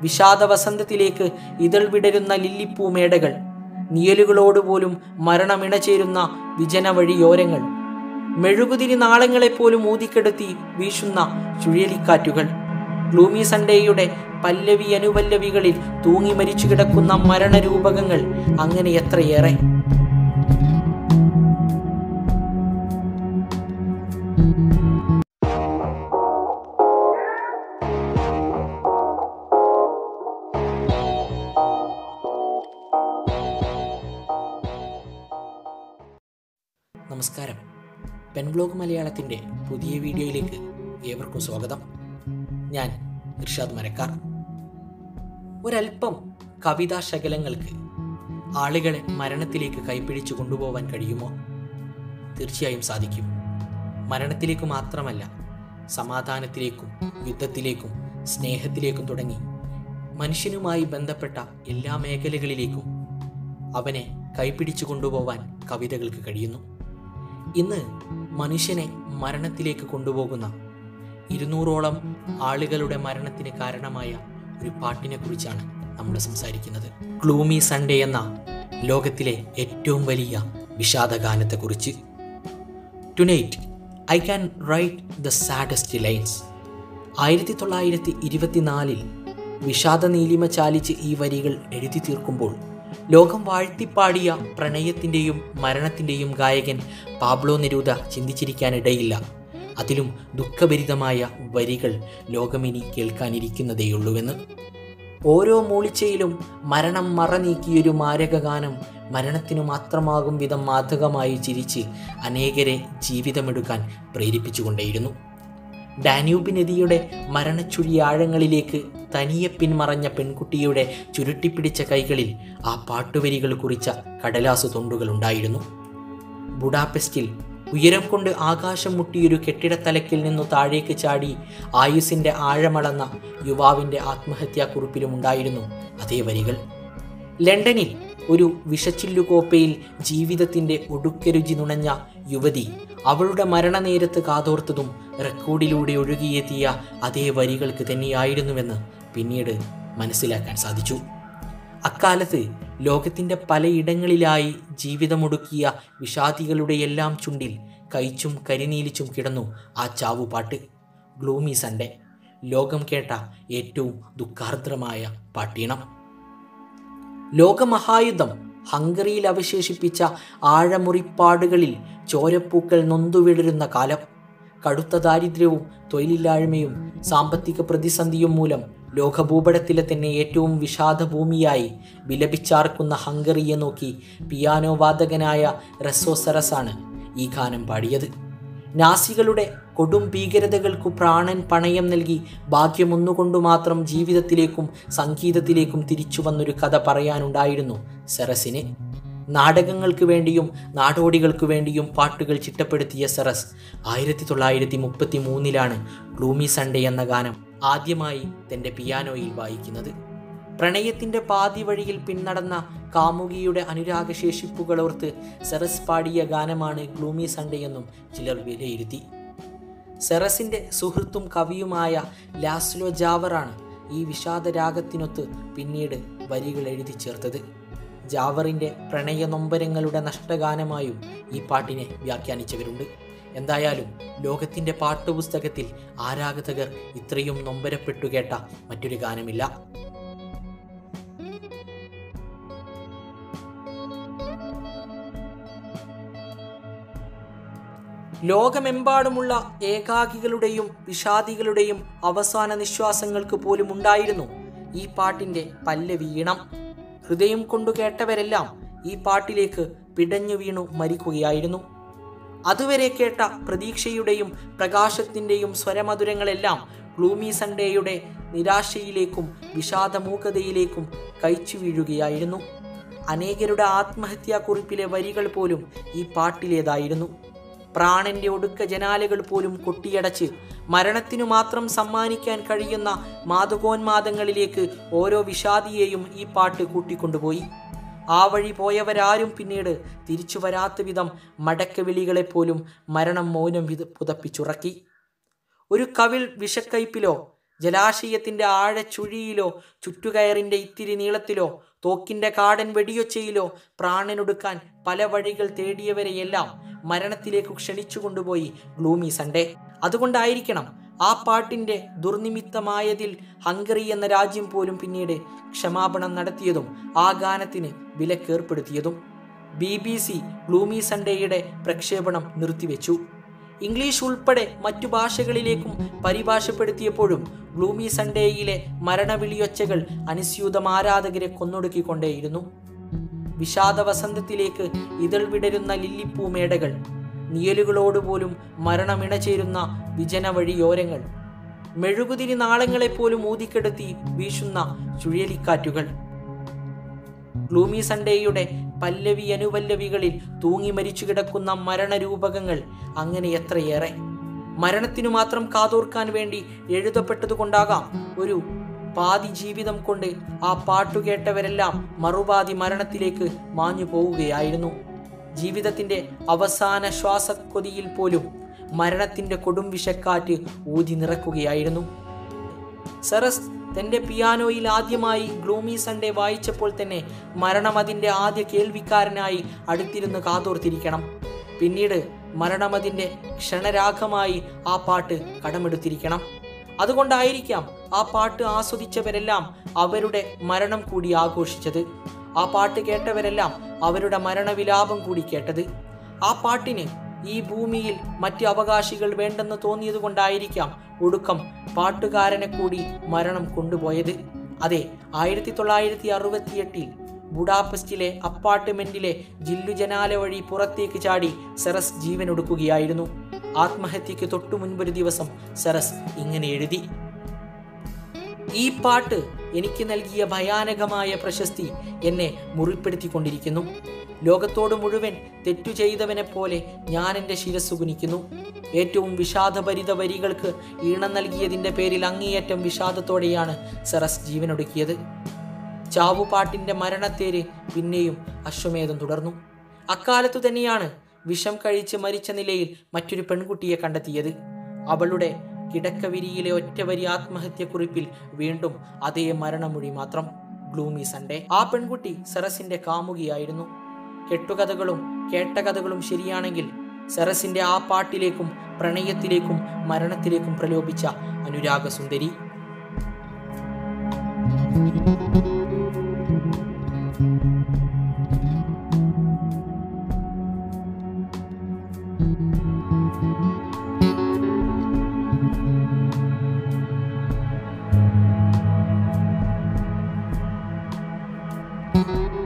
വിഷാദ വസന്തത്തിലേക്ക് ഇതൾ വിടരുന്ന ലില്ലിപ്പൂമേടകൾ നിയലുകളോടുപോലും മരണമിണചേരുന്ന വിജന വഴിയോരങ്ങൾ മെഴുകുതിരി നാളങ്ങളെപ്പോലും ഊതിക്കെടുത്തി വീശുന്ന ചുഴലിക്കാറ്റുകൾ ഗ്ലൂമി സൺഡേയുടെ പല്ലവി അനുപല്ലവികളിൽ തൂങ്ങി മരിച്ചു കിടക്കുന്ന മരണരൂപകങ്ങൾ അങ്ങനെ എത്രയേറെ നമസ്കാരം പെൻ ബ്ലോഗ് മലയാളത്തിൻ്റെ പുതിയ വീഡിയോയിലേക്ക് ഏവർക്കും സ്വാഗതം ഞാൻ ഇർഷാദ് മരക്കാർ ഒരല്പം കവിതാ ശകലങ്ങൾക്ക് ആളുകളെ മരണത്തിലേക്ക് കൈപ്പിടിച്ചു കൊണ്ടുപോകാൻ കഴിയുമോ തീർച്ചയായും സാധിക്കും മരണത്തിലേക്ക് മാത്രമല്ല സമാധാനത്തിലേക്കും യുദ്ധത്തിലേക്കും സ്നേഹത്തിലേക്കും തുടങ്ങി മനുഷ്യനുമായി ബന്ധപ്പെട്ട എല്ലാ മേഖലകളിലേക്കും അവനെ കൈപ്പിടിച്ചു കൊണ്ടുപോവാൻ കവിതകൾക്ക് കഴിയുന്നു ഇന്ന് മനുഷ്യനെ മരണത്തിലേക്ക് കൊണ്ടുപോകുന്ന ഇരുന്നൂറോളം ആളുകളുടെ മരണത്തിന് കാരണമായ ഒരു പാട്ടിനെ കുറിച്ചാണ് നമ്മൾ സംസാരിക്കുന്നത് ഗ്ലൂമി സൺഡേ എന്ന ലോകത്തിലെ ഏറ്റവും വലിയ വിഷാദഗാനത്തെക്കുറിച്ച് tonight I can write the saddest lines ആയിരത്തി തൊള്ളായിരത്തി ഇരുപത്തിനാലിൽ വിഷാദ നീലിമ ചാലിച്ച് ഈ വരികൾ എഴുതി തീർക്കുമ്പോൾ ലോകം വാഴ്ത്തിപ്പാടിയ പ്രണയത്തിൻ്റെയും മരണത്തിൻ്റെയും ഗായകൻ പാബ്ലോ നെരൂദ ചിന്തിച്ചിരിക്കാനിടയില്ല അതിലും ദുഃഖഭരിതമായ വരികൾ ലോകമിനി കേൾക്കാനിരിക്കുന്നതേയുള്ളൂവെന്ന് ഓരോ മൂളിച്ചയിലും മരണം മറനീക്കിയൊരു മാരകഗാനം മരണത്തിനു മാത്രമാകും വിധം മാതകമായി ചിരിച്ച് അനേകരെ ജീവിതമെടുക്കാൻ പ്രേരിപ്പിച്ചുകൊണ്ടേയിരുന്നു ഡാന്യൂബ് നദിയുടെ മരണച്ചുഴി ആഴങ്ങളിലേക്ക് തനിയെ പിന്മറഞ്ഞ പെൺകുട്ടിയുടെ ചുരുട്ടിപ്പിടിച്ച കൈകളിൽ ആ പാട്ടുവരികൾ കുറിച്ച കടലാസു തൊണ്ടുകൾ ഉണ്ടായിരുന്നു ബുഡാപെസ്റ്റിൽ ഉയരം കൊണ്ട് ആകാശം മുട്ടിയൊരു കെട്ടിടത്തലക്കിൽ നിന്നു താഴേക്ക് ചാടി ആയുസിൻ്റെ ആഴമളന്ന യുവാവിൻ്റെ ആത്മഹത്യാക്കുറിപ്പിലും ഉണ്ടായിരുന്നു അതേ വരികൾ ലണ്ടനിൽ ഒരു വിഷച്ചില്ലുകോപ്പയിൽ ജീവിതത്തിൻ്റെ ഒടുക്കരുചി നുണഞ്ഞ യുവതി അവളുടെ മരണനേരത്ത് കാതോർത്തതും റെക്കോർഡിലൂടെ ഒഴുകിയെത്തിയ അതേ വരികൾക്ക് തന്നെയായിരുന്നുവെന്ന് പിന്നീട് മനസ്സിലാക്കാൻ സാധിച്ചു അക്കാലത്ത് ലോകത്തിൻ്റെ പലയിടങ്ങളിലായി ജീവിതമൊടുക്കിയ വിഷാദികളുടെ എല്ലാം ചുണ്ടിൽ കൈച്ചും കരിനീലിച്ചും കിടന്നു ആ ചാവുപാട്ട് ഗ്ലൂമി സൺഡേ ലോകം കേട്ട ഏറ്റവും ദുഃഖാർദ്രമായ പാട്ടീണം ലോകമഹായുദ്ധം ഹംഗറിയിൽ അവശേഷിപ്പിച്ച ആഴമുറിപ്പാടുകളിൽ ചോരപ്പൂക്കൾ നൊന്തുവിടരുന്ന കാലം കടുത്ത ദാരിദ്ര്യവും തൊഴിലില്ലായ്മയും സാമ്പത്തിക പ്രതിസന്ധിയും മൂലം ലോകഭൂപടത്തിലെ തന്നെ ഏറ്റവും വിഷാദഭൂമിയായി വിലപിച്ചാർക്കുന്ന ഹംഗറിയെ നോക്കി പിയാനോ വാദകനായ റെസോസറസാണ് ഈ ഗാനം പാടിയത് നാസികളുടെ കൊടും ഭീകരതകൾക്കു പ്രാണൻ പണയം നൽകി ഭാഗ്യമൊന്നുകൊണ്ടു മാത്രം ജീവിതത്തിലേക്കും സംഗീതത്തിലേക്കും തിരിച്ചു വന്നൊരു കഥ പറയാനുണ്ടായിരുന്നു സെറസിന് നാടകങ്ങൾക്ക് വേണ്ടിയും നാടോടികൾക്ക് വേണ്ടിയും പാട്ടുകൾ ചിട്ടപ്പെടുത്തിയ സെറസ് ആയിരത്തി തൊള്ളായിരത്തി മുപ്പത്തി മൂന്നിലാണ് ഗ്ലൂമി സൺഡേ എന്ന ഗാനം ആദ്യമായി തൻ്റെ പിയാനോയിൽ വായിക്കുന്നത് പ്രണയത്തിൻ്റെ പാതി വഴിയിൽ പിന്നടന്ന കാമുകിയുടെ അനുരാഗശേഷിപ്പുകളോർത്ത് സെറസ് പാടിയ ഗാനമാണ് ഗ്ലൂമി സൺഡേ എന്നും ചിലർ വിലയിരുത്തി സെറസിൻ്റെ സുഹൃത്തും കവിയുമായ ലാസ്ലോ ജാവറാണ് ഈ വിഷാദരാഗത്തിനൊത്ത് പിന്നീട് വരികൾ എഴുതി ചേർത്തത് ജാവറിൻ്റെ പ്രണയ നൊമ്പരങ്ങളുടെ നഷ്ടഗാനമായും ഈ പാട്ടിനെ വ്യാഖ്യാനിച്ചവരുണ്ട് എന്തായാലും ലോകത്തിൻ്റെ പാട്ടുപുസ്തകത്തിൽ ആരാധകർ ഇത്രയും നൊമ്പരപ്പെട്ടു കേട്ട മറ്റൊരു ഗാനമില്ല ലോകമെമ്പാടുമുള്ള ഏകാകികളുടെയും വിഷാദികളുടെയും അവസാന നിശ്വാസങ്ങൾക്ക് പോലും ഉണ്ടായിരുന്നു ഈ പാട്ടിൻ്റെ പല്ലവീണം ഹൃദയം കൊണ്ടു കേട്ടവരെല്ലാം ഈ പാട്ടിലേക്ക് പിടഞ്ഞു വീണു മരിക്കുകയായിരുന്നു അതുവരെ കേട്ട പ്രതീക്ഷയുടെയും പ്രകാശത്തിൻ്റെയും സ്വരമധുരങ്ങളെല്ലാം ഗ്ലൂമി സൺഡേയുടെ നിരാശയിലേക്കും വിഷാദമൂകതയിലേക്കും കഴിച്ചു വീഴുകയായിരുന്നു അനേകരുടെ ആത്മഹത്യാക്കുറിപ്പിലെ വരികൾ പോലും ഈ പാട്ടിലേതായിരുന്നു പ്രാണന്റെ ഒടുക്ക ജനാലകൾ പോലും കൊട്ടിയടച്ച് മരണത്തിനു മാത്രം സമ്മാനിക്കാൻ കഴിയുന്ന മാതകോന്മാദങ്ങളിലേക്ക് ഓരോ വിഷാദിയെയും ഈ പാട്ട് കൂട്ടിക്കൊണ്ടുപോയി ആ വഴി പോയവരാരും പിന്നീട് തിരിച്ചു വരാത്ത വിധം മടക്കവിളികളെപ്പോലും മരണം മൗനം വിത പുതപ്പിച്ചുറക്കി ഒരു കവിൾ വിഷക്കയ്പിലോ ജലാശയത്തിന്റെ ആഴച്ചുഴിയിലോ ചുറ്റുകയറിന്റെ ഇത്തിരി നീളത്തിലോ തോക്കിന്റെ കാടൻ വെടിയൊച്ചയിലോ പ്രാണനൊടുക്കാൻ പല വഴികൾ തേടിയവരെയെല്ലാം മരണത്തിലേക്ക് ക്ഷണിച്ചു കൊണ്ടുപോയി ഗ്ലൂമി സൺഡേ അതുകൊണ്ടായിരിക്കണം ആ പാട്ടിന്റെ ദുർനിമിത്തമായതിൽ ഹംഗറി എന്ന രാജ്യം പോലും പിന്നീട് ക്ഷമാപണം നടത്തിയതും ആ ഗാനത്തിന് വിലക്കേർപ്പെടുത്തിയതും ബി ബി സി ഗ്ലൂമി സൺഡേയുടെ പ്രക്ഷേപണം നിർത്തിവെച്ചു ഇംഗ്ലീഷ് ഉൾപ്പെടെ മറ്റു ഭാഷകളിലേക്കും പരിഭാഷപ്പെടുത്തിയപ്പോഴും ഗ്ലൂമി സൺഡേയിലെ മരണവിളിയൊച്ചകൾ അനുസ്യൂതം ആരാധകരെ കൊന്നൊടുക്കിക്കൊണ്ടേയിരുന്നു വിഷാദ വസന്തത്തിലേക്ക് ഇതൾ വിടരുന്ന ലില്ലിപ്പൂമേടകൾ നിയലുകളോടുപോലും മരണമിണചേരുന്ന വിജന വഴിയോരങ്ങൾ മെഴുകുതിരി നാളങ്ങളെപ്പോലും ഊതിക്കെടുത്തി വീശുന്ന ചുഴലിക്കാറ്റുകൾ ഗ്ലൂമി സൺഡേയുടെ പല്ലവി അനുപല്ലവികളിൽ തൂങ്ങി മരിച്ചു കിടക്കുന്ന മരണരൂപകങ്ങൾ അങ്ങനെ എത്രയേറെ മരണത്തിനു മാത്രം കാതോർക്കാൻ വേണ്ടി എഴുതപ്പെട്ടതുകൊണ്ടാകാം ഒരു പാതി ജീവിതം കൊണ്ട് ആ പാട്ടു കേട്ടവരെല്ലാം മറുപാതി മരണത്തിലേക്ക് മാഞ്ഞു പോവുകയായിരുന്നു ജീവിതത്തിന്റെ അവസാന ശ്വാസക്കൊതിയിൽ പോലും മരണത്തിന്റെ കൊടും വിഷക്കാറ്റ് ഊതി നിറക്കുകയായിരുന്നു സെറസ് തന്റെ പിയാനോയിൽ ആദ്യമായി ഗ്ലൂമി സൺഡേ വായിച്ചപ്പോൾ തന്നെ മരണം അതിന്റെ ആദ്യ കേൾവിക്കാരനായി അടുത്തിരുന്ന് കാതോർത്തിരിക്കണം പിന്നീട് മരണമതിന്റെ ക്ഷണരാഗമായി ആ പാട്ട് കടമെടുത്തിരിക്കണം അതുകൊണ്ടായിരിക്കാം ആ പാട്ട് ആസ്വദിച്ചവരെല്ലാം അവരുടെ മരണം കൂടി ആഘോഷിച്ചത് ആ പാട്ട് കേട്ടവരെല്ലാം അവരുടെ മരണവിലാപം കൂടി കേട്ടത് ആ പാട്ടിന് ഈ ഭൂമിയിൽ മറ്റ് അവകാശികൾ വേണ്ടെന്ന് തോന്നിയതുകൊണ്ടായിരിക്കാം ഒടുക്കം പാട്ടുകാരനെ കൂടി മരണം കൊണ്ടുപോയത് അതെ ആയിരത്തി തൊള്ളായിരത്തി അറുപത്തിയെട്ടിൽ ബുഡാപെസ്റ്റിലെ അപ്പാർട്ട്മെന്റിലെ ജില്ലു ജനാല വഴി പുറത്തേക്ക് ചാടി സെറസ് ജീവനൊടുക്കുകയായിരുന്നു ആത്മഹത്യക്ക് തൊട്ടു മുൻപൊരു ദിവസം സെറസ് ഇങ്ങനെ എഴുതി ഈ പാട്ട് എനിക്ക് നൽകിയ ഭയാനകമായ പ്രശസ്തി എന്നെ മുറിപ്പെടുത്തിക്കൊണ്ടിരിക്കുന്നു ലോകത്തോട് മുഴുവൻ തെറ്റു ചെയ്തവനെ പോലെ ഞാൻ എൻ്റെ ശിരസ് കുനിക്കുന്നു ഏറ്റവും വിഷാദഭരിത വരികൾക്ക് ഈണം നൽകിയതിൻ്റെ പേരിൽ അങ്ങേയറ്റം വിഷാദത്തോടെയാണ് സെറസ് ജീവനൊടുക്കിയത് ചാവുപാട്ടിൻ്റെ മരണത്തേര് പിന്നെയും അശ്വമേധം തുടർന്നു അക്കാലത്തു തന്നെയാണ് വിഷം കഴിച്ച് മരിച്ച നിലയിൽ മറ്റൊരു പെൺകുട്ടിയെ കണ്ടെത്തിയത് അവളുടെ കിടക്കവിരിയിലെ ഒറ്റവരി ആത്മഹത്യക്കുറിപ്പിൽ വീണ്ടും അതേ മരണമൊഴി മാത്രം ഗ്ലൂമി സൺഡേ ആ പെൺകുട്ടി സെറസിന്റെ കാമുകിയായിരുന്നു കെട്ടുകഥകളും കേട്ട കഥകളും ശരിയാണെങ്കിൽ സെറസിന്റെ ആ പാട്ടിലേക്കും പ്രണയത്തിലേക്കും മരണത്തിലേക്കും പ്രലോഭിച്ച അനുരാഗസുന്ദരി thank you